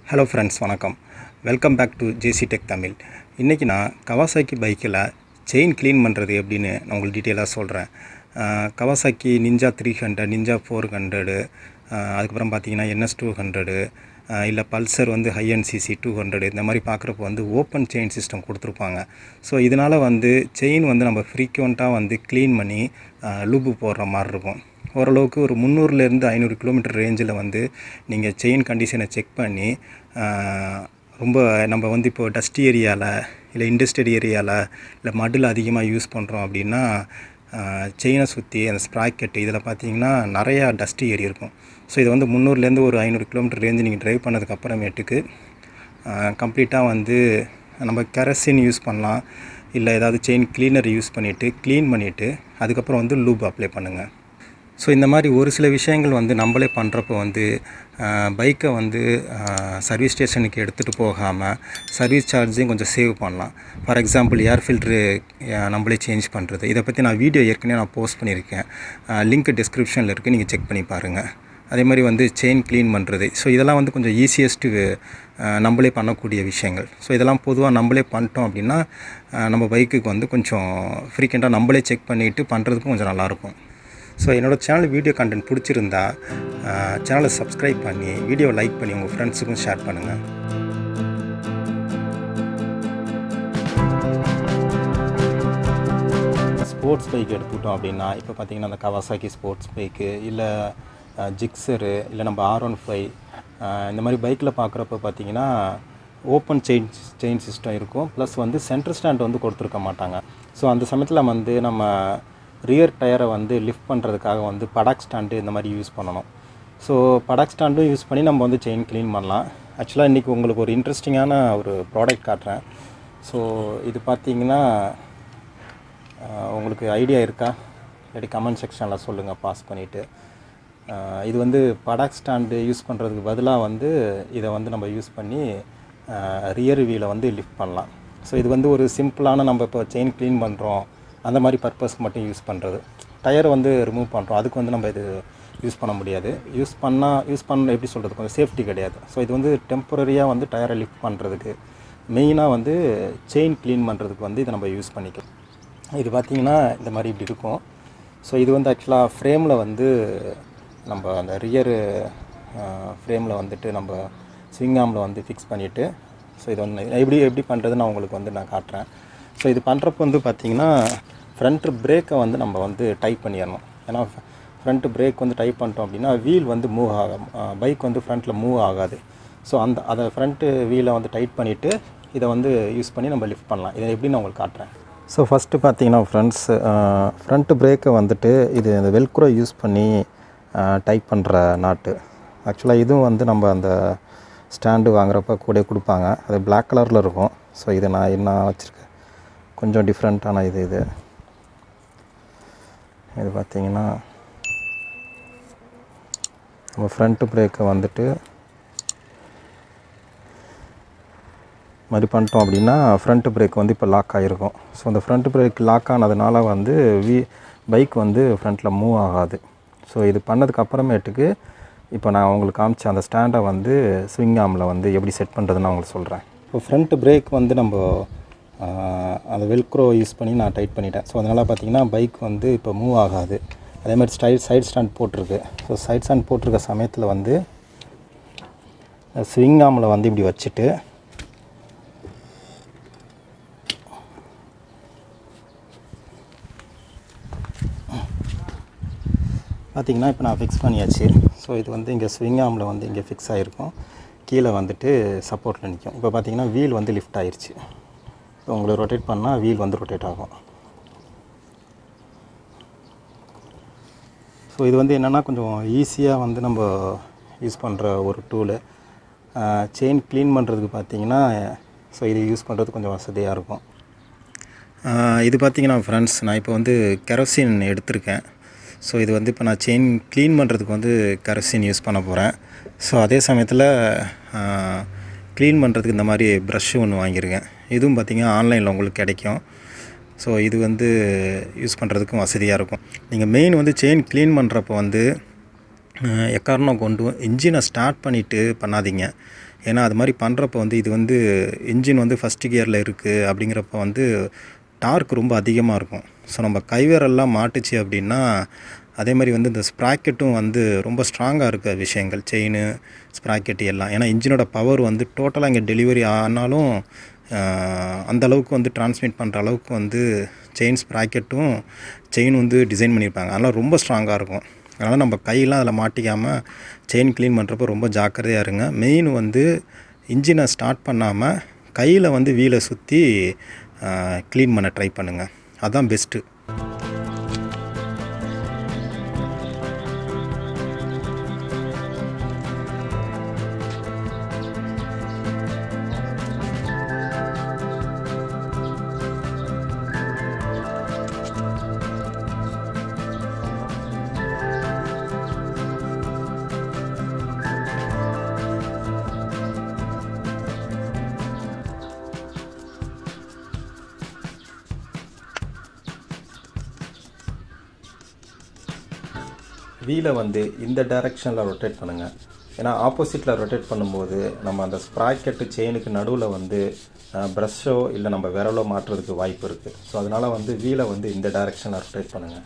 hello friends வணக்கம் welcome back to J C tech Tamil இன்றைக்கி நான் கவாசாக்கி பைக்கில் செயின் க்ளீன் பண்ணுறது எப்படின்னு நான் உங்களுக்கு டீட்டெயிலாக சொல்கிறேன் Kawasaki Ninja three hundred Ninja four hundred அதுக்கப்புறம் பார்த்தீங்கன்னா என்எஸ் டூ ஹண்ட்ரடு இல்லை பல்சர் வந்து high end CC two hundred இந்த மாதிரி பார்க்குறப்போ வந்து ஓப்பன் செயின் சிஸ்டம் கொடுத்துருப்பாங்க ஸோ இதனால் வந்து செயின் வந்து நம்ம ஃப்ரீக்வெண்ட்டாக வந்து க்ளீன் பண்ணி லூப்பு போடுற மாதிரி இருக்கும் ஓரளவுக்கு ஒரு முந்நூறுலேருந்து ஐநூறு கிலோமீட்டர் ரேஞ்சில் வந்து நீங்கள் செயின் கண்டிஷனை செக் பண்ணி ஆஹ், ரொம்ப நம்ம வந்து இப்போ டஸ்ட் ஏரியாவில் இல்லை இண்டஸ்ட்ரியல் ஏரியாவில் இல்லை மடில் அதிகமாக யூஸ் பண்ணுறோம் அப்படின்னா செயினை சுற்றி அந்த ஸ்ப்ராக்கெட்டு இதில் பார்த்தீங்கன்னா நிறையா டஸ்ட் ஏரி இருக்கும் ஸோ இது வந்து முந்நூறுலேருந்து ஒரு ஐநூறு கிலோமீட்டர் ரேஞ்சு நீங்கள் ட்ரைவ் பண்ணதுக்கு அப்புறமேட்டுக்கு கம்ப்ளீட்டாக வந்து நம்ம கெரசின் யூஸ் பண்ணலாம் இல்லை ஏதாவது செயின் கிளீனர் யூஸ் பண்ணிவிட்டு க்ளீன் பண்ணிவிட்டு அதுக்கப்புறம் வந்து லூப் அப்ளை பண்ணுங்கள் ஸோ இந்த மாதிரி ஒரு சில விஷயங்கள் வந்து நம்மளே பண்ணுறப்போ வந்து பைக்கை வந்து சர்வீஸ் ஸ்டேஷனுக்கு எடுத்துகிட்டு போகாமல் சர்வீஸ் சார்ஜையும் கொஞ்சம் சேவ் பண்ணலாம் ஃபார் எக்ஸாம்பிள் ஏர் ஃபில்ட்ரு நம்மளே சேஞ்ச் பண்ணுறது இதை பற்றி நான் வீடியோ ஏற்கனவே நான் போஸ்ட் பண்ணியிருக்கேன் லிங்க் டிஸ்கிரிப்ஷனில் இருக்குது நீங்கள் செக் பண்ணி பாருங்கள் அதே மாதிரி வந்து செயின் க்ளீன் பண்ணுறது ஸோ இதெல்லாம் வந்து கொஞ்சம் ஈஸியஸ்ட்டு நம்மளே பண்ணக்கூடிய விஷயங்கள் ஸோ இதெல்லாம் பொதுவாக நம்மளே பண்ணிட்டோம் அப்படின்னா அஹ், நம்ம பைக்குக்கு வந்து கொஞ்சம் ஃப்ரீக்வெண்ட்டாக நம்மளே செக் பண்ணிவிட்டு பண்ணுறதுக்கும் கொஞ்சம் நல்லாயிருக்கும் ஸோ என்னோடய சேனல் வீடியோ கண்டென்ட் பிடிச்சிருந்தா சேனலை சப்ஸ்கிரைப் பண்ணி வீடியோவை லைக் பண்ணி உங்கள் ஃப்ரெண்ட்ஸுக்கும் ஷேர் பண்ணுங்கள் ஸ்போர்ட்ஸ் பைக் எடுத்துக்கிட்டோம் அப்படின்னா இப்போ பார்த்தீங்கன்னா அந்த கவாசாக்கி ஸ்போர்ட்ஸ் பைக்கு இல்லை ஜிக்ஸரு இல்லை நம்ம ஆர் ஒன் ஃபைவ் இந்த மாதிரி பைக்கில் பார்க்குறப்ப பார்த்தீங்கன்னா ஓப்பன் செயின் செயின் சிஸ்டம் இருக்கும் ப்ளஸ் வந்து சென்டர் ஸ்டாண்ட் வந்து கொடுத்துருக்க மாட்டாங்க ஸோ அந்த சமயத்தில் வந்து நம்ம ரியர் டயரை வந்து லிஃப்ட் பண்ணுறதுக்காக வந்து படாக் ஸ்டாண்டு இந்த மாதிரி யூஸ் பண்ணணும் ஸோ படாக் ஸ்டாண்டும் யூஸ் பண்ணி நம்ம வந்து செயின் க்ளீன் பண்ணலாம் ஆக்சுவலாக இன்றைக்கி உங்களுக்கு ஒரு இன்ட்ரெஸ்டிங்கான ஒரு ப்ராடக்ட் காட்டுறேன் ஸோ இது பார்த்தீங்கன்னா ஆஹ் உங்களுக்கு ஐடியா இருக்கா இல்லாட்டி கமெண்ட் செக்ஷனில் சொல்லுங்கள் பாஸ் பண்ணிவிட்டு இது வந்து படாக் ஸ்டாண்டு யூஸ் பண்ணுறதுக்கு பதிலாக வந்து இதை வந்து நம்ம யூஸ் பண்ணி ரியர் வீலை வந்து லிஃப்ட் பண்ணலாம் ஸோ இது வந்து ஒரு சிம்பிளான நம்ம இப்போ செயின் க்ளீன் பண்ணுறோம் அந்த மாதிரி பர்பஸ்க்கு மட்டும் யூஸ் பண்ணுறது டயர் வந்து ரிமூவ் பண்ணுறோம் அதுக்கு வந்து நம்ம இது யூஸ் பண்ண முடியாது யூஸ் பண்ணால் யூஸ் பண்ண எப்படி சொல்கிறது கொஞ்சம் சேஃப்டி கிடையாது ஸோ இது வந்து டெம்பரரியாக வந்து டயரை லிஃப்ட் பண்ணுறதுக்கு மெயினாக வந்து செயின் க்ளீன் பண்ணுறதுக்கு வந்து இதை நம்ம யூஸ் பண்ணிக்கலாம் இது பார்த்திங்கன்னா இந்த மாதிரி இப்படி இருக்கும் ஸோ இது வந்து ஆக்சுவலாக ஃப்ரேமில் வந்து நம்ம அந்த ரியரு ஃப்ரேமில் வந்துட்டு நம்ம ஸ்விங் ஆமில் வந்து ஃபிக்ஸ் பண்ணிவிட்டு ஸோ இது வந்து எப்படி எப்படி பண்ணுறதுன்னு நான் உங்களுக்கு வந்து நான் காட்டுறேன் ஸோ இது பண்ணுறப்போ வந்து பார்த்திங்கன்னா ஃப்ரண்ட்டு பிரேக்கை வந்து நம்ம வந்து டைப் பண்ணிடணும் ஏன்னா ஃப்ரண்ட்டு பிரேக் வந்து டைப் பண்ணிட்டோம் அப்படின்னா வீல் வந்து மூவ் ஆகும் பைக் வந்து ஃப்ரண்ட்டில் மூவ் ஆகாது ஸோ அந்த அதை ஃப்ரண்ட்டு வீலை வந்து டைட் பண்ணிவிட்டு இதை வந்து யூஸ் பண்ணி நம்ம லிஃப்ட் பண்ணலாம் இதை எப்படி நான் உங்களுக்கு காட்டுறேன் ஸோ ஃபஸ்ட்டு பார்த்தீங்கன்னா ஃப்ரெண்ட்ஸ் ஃப்ரண்ட்டு பிரேக்கை வந்துட்டு இது இந்த வெல்க்ரோ யூஸ் பண்ணி டைப் பண்ணுற நாட்டு ஆக்சுவலாக இதுவும் வந்து நம்ம அந்த ஸ்டாண்டு வாங்குறப்ப கூட கொடுப்பாங்க அது பிளாக் கலரில் இருக்கும் ஸோ இது நான் என்ன வச்சுருக்கேன் கொஞ்சம் டிஃப்ரெண்ட்டான இது இது இது பார்த்தீங்கன்னா நம்ம ஃப்ரண்ட்டு பிரேக்கை வந்துட்டு மாதிரி பண்ணிட்டோம் அப்படின்னா ஃப்ரண்ட் பிரேக் வந்து இப்போ லாக் ஆகிருக்கும் ஸோ அந்த ஃப்ரண்ட் பிரேக் லாக் ஆனதுனால வந்து வி பைக் வந்து ஃப்ரண்ட்டில் மூவ் ஆகாது ஸோ இது பண்ணதுக்கு அப்புறமேட்டுக்கு இப்போ நான் உங்களுக்கு காமிச்ச அந்த ஸ்டாண்டை வந்து ஸ்விங் ஆமில் வந்து எப்படி செட் பண்ணுறதுன்னு நான் உங்களுக்கு சொல்கிறேன் இப்போ ஃப்ரண்ட் பிரேக் வந்து நம்ம ஆஹ், அந்த வெல்க்ரோ யூஸ் பண்ணி நான் டைட் பண்ணிட்டேன் ஸோ அதனால் பார்த்தீங்கன்னா பைக் வந்து இப்போ மூவ் ஆகாது அதே மாதிரி ஸ்டைல் சைட் ஸ்டாண்ட் போட்டிருக்கு ஸோ சைட் ஸ்டாண்ட் போட்டிருக்க சமயத்தில் வந்து ஸ்விங் ஆமில் வந்து இப்படி வச்சுட்டு பார்த்தீங்கன்னா இப்போ நான் ஃபிக்ஸ் பண்ணியாச்சு ஸோ இது வந்து இங்கே ஸ்விங் ஆமில் வந்து இங்கே ஃபிக்ஸ் ஆகிருக்கும் கீழே வந்துட்டு சப்போர்ட்டில் நிற்கும் இப்போ பார்த்தீங்கன்னா வீல் வந்து லிஃப்ட் ஆயிருச்சு இப்போ உங்களை ரொட்டேட் பண்ணால் வீல் வந்து ரொட்டேட் ஆகும் ஸோ இது வந்து என்னென்னா கொஞ்சம் ஈஸியாக வந்து நம்ம யூஸ் பண்ணுற ஒரு டூலு செயின் க்ளீன் பண்ணுறதுக்கு பார்த்தீங்கன்னா ஸோ இது யூஸ் பண்ணுறது கொஞ்சம் வசதியாக இருக்கும் இது பார்த்தீங்கன்னா ஃப்ரெண்ட்ஸ் நான் இப்போ வந்து கெரோசின் எடுத்திருக்கேன் ஸோ இது வந்து இப்போ நான் செயின் க்ளீன் பண்ணுறதுக்கு வந்து கெரோசின் யூஸ் பண்ண போகிறேன் ஸோ அதே சமயத்தில் க்ளீன் பண்ணுறதுக்கு இந்த மாதிரி ப்ரஷ்ஷு ஒன்று வாங்கியிருக்கேன் இதுவும் பார்த்தீங்கன்னா ஆன்லைனில் உங்களுக்கு கிடைக்கும் ஸோ இது வந்து யூஸ் பண்ணுறதுக்கும் வசதியாக இருக்கும் நீங்கள் மெயின் வந்து செயின் க்ளீன் பண்ணுறப்போ வந்து அஹ், எக்காரணம் கொண்டு இன்ஜினை ஸ்டார்ட் பண்ணிவிட்டு பண்ணாதீங்க ஏன்னா அது மாதிரி பண்ணுறப்ப வந்து இது வந்து இன்ஜின் வந்து ஃபஸ்ட்டு கியரில் இருக்குது அப்படிங்கிறப்ப வந்து டார்க் ரொம்ப அதிகமாக இருக்கும் ஸோ நம்ம கைவிரல்லாம் மாட்டுச்சு அப்படின்னா அதே மாதிரி வந்து இந்த ஸ்ப்ராக்கெட்டும் வந்து ரொம்ப ஸ்ட்ராங்காக இருக்க விஷயங்கள் செயின் ஸ்ப்ராக்கெட் எல்லாம் ஏன்னா இன்ஜினோட பவர் வந்து டோட்டலாக இங்கே டெலிவரி ஆனாலும் ஆஹ், அந்த அளவுக்கு வந்து டிரான்ஸ்மிட் பண்ணுற அளவுக்கு வந்து செயின் ஸ்ப்ராக்கெட்டும் செயின் வந்து டிசைன் பண்ணியிருப்பாங்க அதெல்லாம் ரொம்ப ஸ்ட்ராங்காக இருக்கும் அதனால் நம்ம கையெல்லாம் அதில் மாட்டிக்காமல் செயின் க்ளீன் பண்ணுறப்போ ரொம்ப ஜாக்கிரதையாக இருங்க மெயின் வந்து இன்ஜினை ஸ்டார்ட் பண்ணாமல் கையில் வந்து வீலை சுற்றி க்ளீன் பண்ண ட்ரை பண்ணுங்கள் அதுதான் பெஸ்ட்டு வீலை வந்து இந்த டைரெக்ஷனில் ரொட்டேட் பண்ணுங்கள் ஏன்னா ஆப்போசிட்டில் ரொட்டேட் பண்ணும்போது நம்ம அந்த ஸ்ப்ராக்கெட்டு செயினுக்கு நடுவில் வந்து ப்ரஷ்ஷோ இல்லை நம்ம விரலோ மாட்டுறதுக்கு வாய்ப்பு இருக்குது ஸோ அதனால் வந்து வீலை வந்து இந்த டைரெக்ஷனில் ரொட்டேட் பண்ணுங்கள்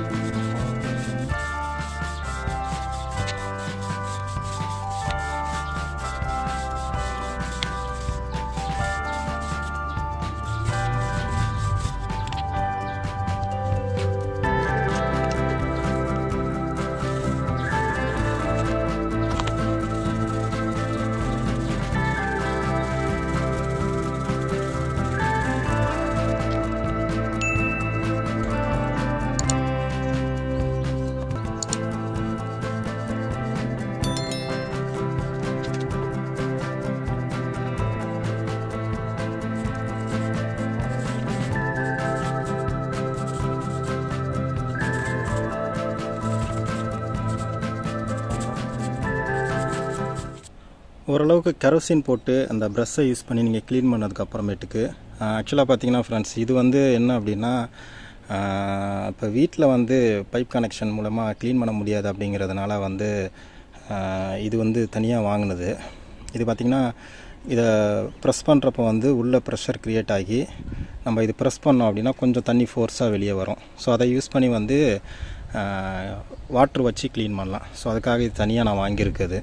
ஓரளவுக்கு கெரோசின் போட்டு அந்த ப்ரஷ்ஷை யூஸ் பண்ணி நீங்கள் க்ளீன் பண்ணதுக்கு அப்புறமேட்டுக்கு ஆக்சுவலாக பார்த்தீங்கன்னா ஃப்ரெண்ட்ஸ் இது வந்து என்ன அப்படின்னா இப்போ வீட்டில் வந்து பைப் கனெக்ஷன் மூலமாக க்ளீன் பண்ண முடியாது அப்படிங்கிறதுனால வந்து ஆஹ், இது வந்து தனியாக வாங்கினது இது பார்த்திங்கன்னா இதை ப்ரெஸ் பண்ணுறப்போ வந்து உள்ளே ப்ரெஷர் க்ரியேட் ஆகி நம்ம இது ப்ரெஸ் பண்ணோம் அப்படின்னா கொஞ்சம் தண்ணி ஃபோர்ஸாக வெளியே வரும் ஸோ அதை யூஸ் பண்ணி வந்து வாட்ரு வச்சு க்ளீன் பண்ணலாம் ஸோ அதுக்காக இது தனியாக நான் வாங்கியிருக்குது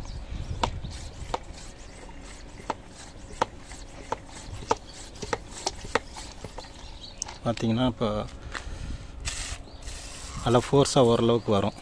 பார்த்தீங்கன்னா இப்போ நல்லா ஃபோர்ஸாக ஓரளவுக்கு வரும்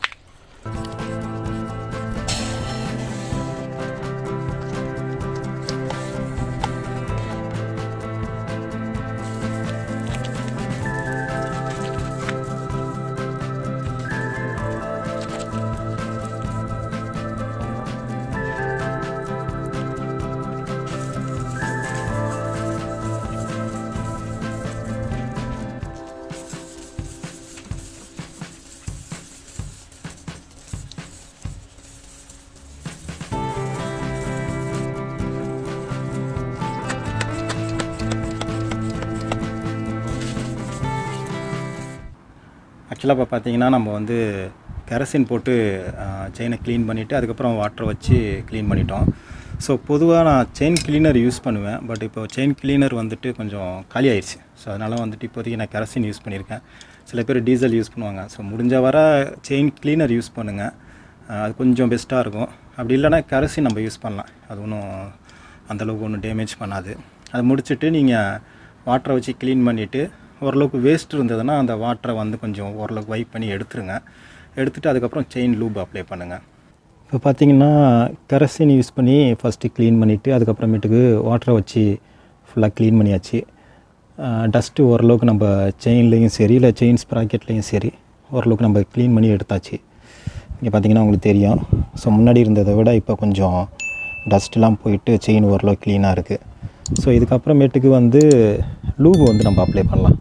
ஆக்சுவலாக இப்போ பார்த்தீங்கன்னா நம்ம வந்து கெரசின் போட்டு செயினை க்ளீன் பண்ணிவிட்டு அதுக்கப்புறம் வாட்டர் வச்சு க்ளீன் பண்ணிட்டோம் ஸோ பொதுவாக நான் செயின் கிளீனர் யூஸ் பண்ணுவேன் பட் இப்போ செயின் கிளீனர் வந்துட்டு கொஞ்சம் காலி ஆயிடுச்சு ஸோ அதனால் வந்துட்டு இப்போதைக்கு நான் கெரசின் யூஸ் பண்ணியிருக்கேன் சில பேர் டீசல் யூஸ் பண்ணுவாங்க ஸோ முடிஞ்ச வர செயின் கிளீனர் யூஸ் பண்ணுங்கள் அது கொஞ்சம் பெஸ்ட்டாக இருக்கும் அப்படி இல்லைன்னா கெரசின் நம்ம யூஸ் பண்ணலாம் அது ஒன்றும் அந்தளவுக்கு ஒன்றும் டேமேஜ் பண்ணாது அதை முடிச்சுட்டு நீங்கள் வாட்டரை வச்சு க்ளீன் பண்ணிவிட்டு ஓரளவுக்கு வேஸ்ட் இருந்ததுன்னா அந்த வாட்டரை வந்து கொஞ்சம் ஓரளவுக்கு வைப் பண்ணி எடுத்துருங்க எடுத்துகிட்டு அதுக்கப்புறம் செயின் லூப் அப்ளை பண்ணுங்கள் இப்போ பார்த்தீங்கன்னா கெரசின் யூஸ் பண்ணி ஃபஸ்ட்டு க்ளீன் பண்ணிவிட்டு அதுக்கப்புறமேட்டுக்கு வாட்டரை வச்சு ஃபுல்லாக க்ளீன் பண்ணியாச்சு டஸ்ட்டு ஓரளவுக்கு நம்ம செயின்லேயும் சரி இல்லை செயின் ஸ்ப்ராக்கெட்லேயும் சரி ஓரளவுக்கு நம்ம க்ளீன் பண்ணி எடுத்தாச்சு இங்கே பார்த்தீங்கன்னா உங்களுக்கு தெரியும் ஸோ முன்னாடி இருந்ததை விட இப்போ கொஞ்சம் டஸ்ட்லாம் போயிட்டு செயின் ஓரளவு க்ளீனாக இருக்குது ஸோ இதுக்கப்புறமேட்டுக்கு வந்து லூப் வந்து நம்ம அப்ளை பண்ணலாம்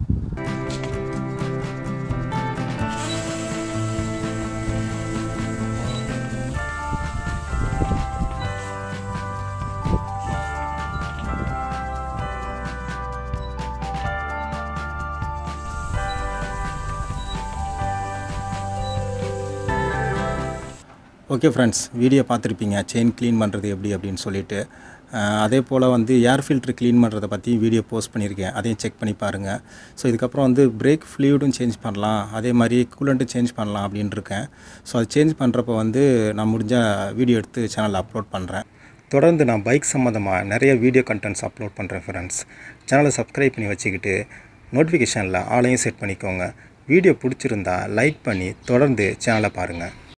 ஓகே ஃப்ரெண்ட்ஸ் வீடியோ பார்த்துருப்பீங்க செயின் க்ளீன் பண்ணுறது எப்படி அப்படின்னு சொல்லிட்டு அஹ், அதே போல் வந்து ஏர் ஃபில்ட்ரு க்ளீன் பண்ணுறத பற்றி வீடியோ போஸ்ட் பண்ணியிருக்கேன் அதையும் செக் பண்ணி பாருங்கள் ஸோ இதுக்கப்புறம் வந்து பிரேக் ஃப்ளூயிடும் சேஞ்ச் பண்ணலாம் அதே மாதிரி கூலண்ட்டும் சேஞ்ச் பண்ணலாம் அப்படின்னு இருக்கேன் ஸோ அது சேஞ்ச் பண்ணுறப்ப வந்து நான் முடிஞ்ச வீடியோ எடுத்து சேனலில் அப்லோட் பண்ணுறேன் தொடர்ந்து நான் பைக் சம்மந்தமாக நிறைய வீடியோ கண்டென்ட்ஸ் அப்லோட் பண்ணுறேன் ஃப்ரெண்ட்ஸ் சேனலை சப்ஸ்கிரைப் பண்ணி வச்சுக்கிட்டு நோட்டிஃபிகேஷனில் ஆளையும் செட் பண்ணிக்கோங்க வீடியோ பிடிச்சிருந்தா லைக் பண்ணி தொடர்ந்து சேனலை பாருங்கள்